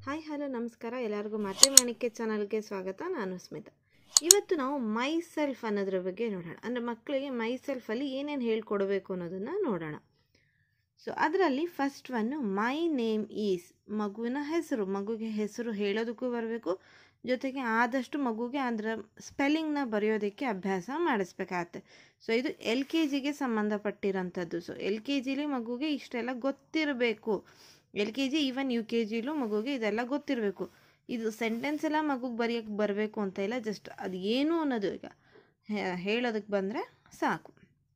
hi hello ನಮಸ್ಕಾರ ಎಲ್ಲರಿಗೂ ಮತ್ತೆ ಮಾಣಿಕ್ಯ ಚಾನಲ್ಗೆ ಸ್ವಾಗತ ನಾನು ಸ್ಮಿತಾ ಇವತ್ತು ನಾವು ಮೈ ಸೆಲ್ಫ್ ಅನ್ನೋದ್ರ ಬಗ್ಗೆ ನೋಡೋಣ ಅಂದರೆ ಮಕ್ಕಳಿಗೆ ಮೈ ಸೆಲ್ಫಲ್ಲಿ ಏನೇನು ಹೇಳ್ಕೊಡ್ಬೇಕು ಅನ್ನೋದನ್ನು ನೋಡೋಣ ಸೊ ಅದರಲ್ಲಿ first one my name is ಮಗುವಿನ ಹೆಸರು ಮಗುಗೆ ಹೆಸರು ಹೇಳೋದಕ್ಕೂ ಬರಬೇಕು ಜೊತೆಗೆ ಆದಷ್ಟು ಮಗುಗೆ ಅದರ ಸ್ಪೆಲ್ಲಿಂಗ್ನ ಬರೆಯೋದಕ್ಕೆ ಅಭ್ಯಾಸ ಮಾಡಿಸ್ಬೇಕಾಗತ್ತೆ ಸೊ ಇದು ಎಲ್ ಕೆ ಜಿಗೆ ಸಂಬಂಧಪಟ್ಟಿರೋಂಥದ್ದು ಸೊ ಎಲ್ ಕೆ ಜಿಲಿ ಮಗುಗೆ ಇಷ್ಟೆಲ್ಲ ಗೊತ್ತಿರಬೇಕು L K G even U K ಜಿಲೂ ಮಗುಗೆ ಇದೆಲ್ಲ ಗೊತ್ತಿರಬೇಕು ಇದು ಸೆಂಟೆನ್ಸ್ ಎಲ್ಲ ಮಗುಗೆ ಬರೆಯೋಕ್ಕೆ ಬರಬೇಕು ಅಂತ ಇಲ್ಲ ಜಸ್ಟ್ ಅದು ಏನು ಅನ್ನೋದು ಈಗ ಹೇ- ಹೇಳೋದಕ್ಕೆ ಬಂದರೆ ಸಾಕು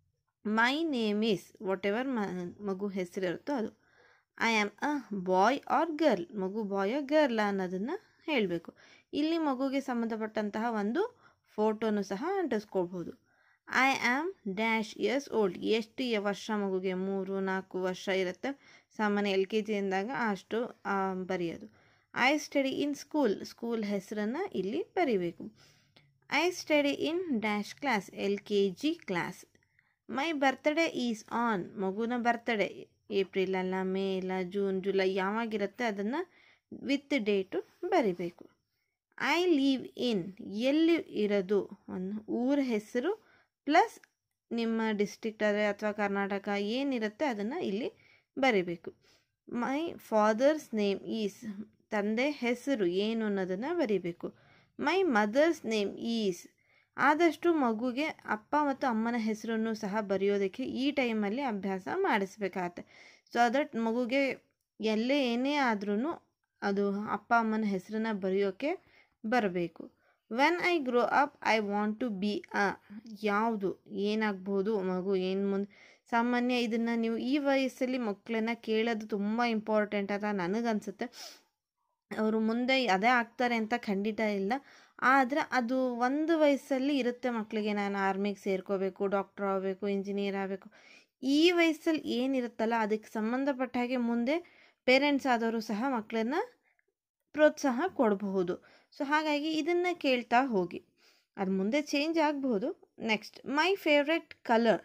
my name is whatever ಮಗು ಹೆಸರಿರುತ್ತೋ ಅದು I am a boy or girl ಮಗು ಬಾಯ್ ಗರ್ಲ್ ಅನ್ನೋದನ್ನು ಹೇಳಬೇಕು ಇಲ್ಲಿ ಮಗುಗೆ ಸಂಬಂಧಪಟ್ಟಂತಹ ಒಂದು ಫೋಟೋನು ಸಹ ಅಂಟಿಸ್ಕೊಳ್ಬೋದು I am dash years old ಎಷ್ಟು ಯ- ವರ್ಷ ಮಗುಗೆ ಮೂರು ನಾಲ್ಕು ವರ್ಷ ಇರುತ್ತೆ ಸಾಮಾನ್ಯ ಎಲ್ ಕೆ ಜಿ ಎಂದಾಗ ಅಷ್ಟು ಆ, ಬರೆಯೋದು I study in school school ಹೆಸರನ್ನು ಇಲ್ಲಿ ಬರಿಬೇಕು I study in dash class L K G class my birthday is on ಮಗುನ ಬರ್ತ್ಡೇ ಏಪ್ರಿಲ್ ಅಲ್ಲ ಮೇ ಇಲ್ಲ ಜೂನ್ ಜುಲೈ ಯಾವಾಗಿರುತ್ತೆ ಅದನ್ನು ವಿತ್ ಡೇಟು ಬರಿಬೇಕು ಐ ಲೀವ್ ಇನ್ ಎಲ್ಲಿ ಇರೋದು ಒಂದು ಊರ ಹೆಸರು ಪ್ಲಸ್ ನಿಮ್ಮ ಡಿಸ್ಟ್ರಿಕ್ಟ್ ಆದರೆ ಅಥವಾ ಕರ್ನಾಟಕ ಏನಿರುತ್ತೆ ಅದನ್ನು ಇಲ್ಲಿ ಬರಿಬೇಕು ಮೈ ಫಾದರ್ಸ್ ನೇಮ್ ಈಸ್ ತಂದೆ ಹೆಸರು ಏನು ಅನ್ನೋದನ್ನು ಬರಿಬೇಕು ಮೈ ಮದರ್ಸ್ ನೇಮ್ ಈಸ್ ಆದಷ್ಟು ಮಗುಗೆ ಅಪ್ಪ ಮತ್ತು ಅಮ್ಮನ ಹೆಸರನ್ನು ಸಹ ಬರೆಯೋದಕ್ಕೆ ಈ ಟೈಮಲ್ಲಿ ಅಭ್ಯಾಸ ಮಾಡಿಸ್ಬೇಕಾಗತ್ತೆ ಸೊ ದಟ್ ಮಗುಗೆ ಎಲ್ಲೇ ಏನೇ ಆದ್ರೂ ಅದು ಅಪ್ಪ ಅಮ್ಮನ ಹೆಸರನ್ನ ಬರೆಯೋಕ್ಕೆ ಬರಬೇಕು when I grow up I want to be a ಯಾವುದು ಏನಾಗ್ಬೋದು ಮಗು ಏನು ಮುಂದೆ ಸಾಮಾನ್ಯ ಇದನ್ನು ನೀವು ಈ ವಯಸ್ಸಲ್ಲಿ ಮಕ್ಕಳನ್ನ ಕೇಳೋದು ತುಂಬ ಇಂಪಾರ್ಟೆಂಟ್ ಅಂತ ನನಗನ್ಸುತ್ತೆ ಅವರು ಮುಂದೆ ಅದೇ ಆಗ್ತಾರೆ ಅಂತ ಖಂಡಿತ ಇಲ್ಲ ಆದರೆ ಅದು ಒಂದು ವಯಸ್ಸಲ್ಲಿ ಇರುತ್ತೆ ಮಕ್ಕಳಿಗೆ ನಾನು ಆರ್ಮಿಗೆ ಸೇರ್ಕೋಬೇಕು ಡಾಕ್ಟ್ರ್ ಆಗಬೇಕು ಇಂಜಿನಿಯರ್ ಆಗಬೇಕು ಈ ವಯಸ್ಸಲ್ಲಿ ಏನಿರುತ್ತಲ್ಲ ಅದಕ್ಕೆ ಸಂಬಂಧಪಟ್ಟ ಹಾಗೆ ಮುಂದೆ ಪೇರೆಂಟ್ಸ್ ಆದವರು ಸಹ ಮಕ್ಕಳನ್ನ ಪ್ರೋತ್ಸಾಹ ಕೊಡಬಹುದು ಸೊ ಹಾಗಾಗಿ ಇದನ್ನು ಕೇಳ್ತಾ ಹೋಗಿ ಅದು ಮುಂದೆ ಚೇಂಜ್ ಆಗಬಹುದು ನೆಕ್ಸ್ಟ್ ಮೈ ಫೇವ್ರೆಟ್ ಕಲರ್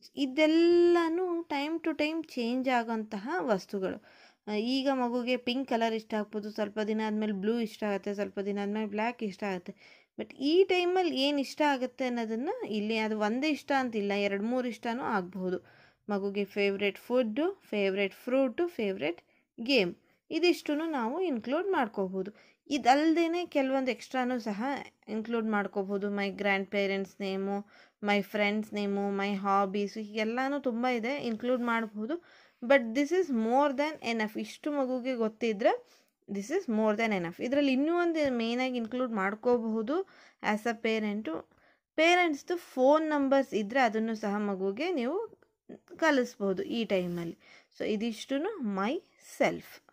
ಇದೆಲ್ಲನೂ ಟೈಮ್ ಟು ಟೈಮ್ ಚೇಂಜ್ ಆಗೋಂತಹ ವಸ್ತುಗಳು ಆ, ಈಗ ಮಗುಗೆ ಪಿಂಕ್ ಕಲರ್ ಇಷ್ಟ ಆಗ್ಬೋದು ಸ್ವಲ್ಪ ದಿನ ಆದಮೇಲೆ ಬ್ಲೂ ಇಷ್ಟ ಆಗುತ್ತೆ ಸ್ವಲ್ಪ ದಿನ ಆದಮೇಲೆ ಬ್ಲ್ಯಾಕ್ ಇಷ್ಟ ಆಗುತ್ತೆ ಬಟ್ ಈ ಟೈಮಲ್ಲಿ ಏನು ಇಷ್ಟ ಆಗುತ್ತೆ ಅನ್ನೋದನ್ನು ಇಲ್ಲಿ ಅದು ಒಂದೇ ಇಷ್ಟ ಅಂತಿಲ್ಲ ಎರಡು ಮೂರು ಇಷ್ಟನೂ ಆಗಬಹುದು ಮಗುಗೆ favourite food favourite fruit favourite game ಇದಿಷ್ಟು ನಾವು ಇನ್ಕ್ಲೂಡ್ ಮಾಡ್ಕೋಬೋದು ಇದಲ್ಲದೇ ಕೆಲವೊಂದು ಎಕ್ಸ್ಟ್ರಾನೂ ಸಹ ಇನ್ಕ್ಲೂಡ್ ಮಾಡ್ಕೋಬೋದು my grandparents name my friends name my hobbies ಹೀಗೆಲ್ಲನೂ ತುಂಬ ಇದೆ ಇನ್ಕ್ಲೂಡ್ ಮಾಡ್ಬೋದು but this is more than enough ಇಷ್ಟು ಮಗುಗೆ ಗೊತ್ತಿದ್ದರೆ this is more than enough ಇದರಲ್ಲಿ ಇನ್ನೂ ಒಂದು ಮೇಯ್ನಾಗಿ ಇನ್ಕ್ಲೂಡ್ ಮಾಡ್ಕೋಬಹುದು ಆ್ಯಸ್ ಅ ಪೇರೆಂಟು ಪೇರೆಂಟ್ಸ್ದು ಫೋನ್ ನಂಬರ್ಸ್ ಇದ್ದರೆ ಅದನ್ನು ಸಹ ಮಗುಗೆ ನೀವು ಕಲಿಸ್ಬೋದು ಈ ಟೈಮಲ್ಲಿ ಸೊ ಇದಿಷ್ಟು ಮೈ ಸೆಲ್ಫ್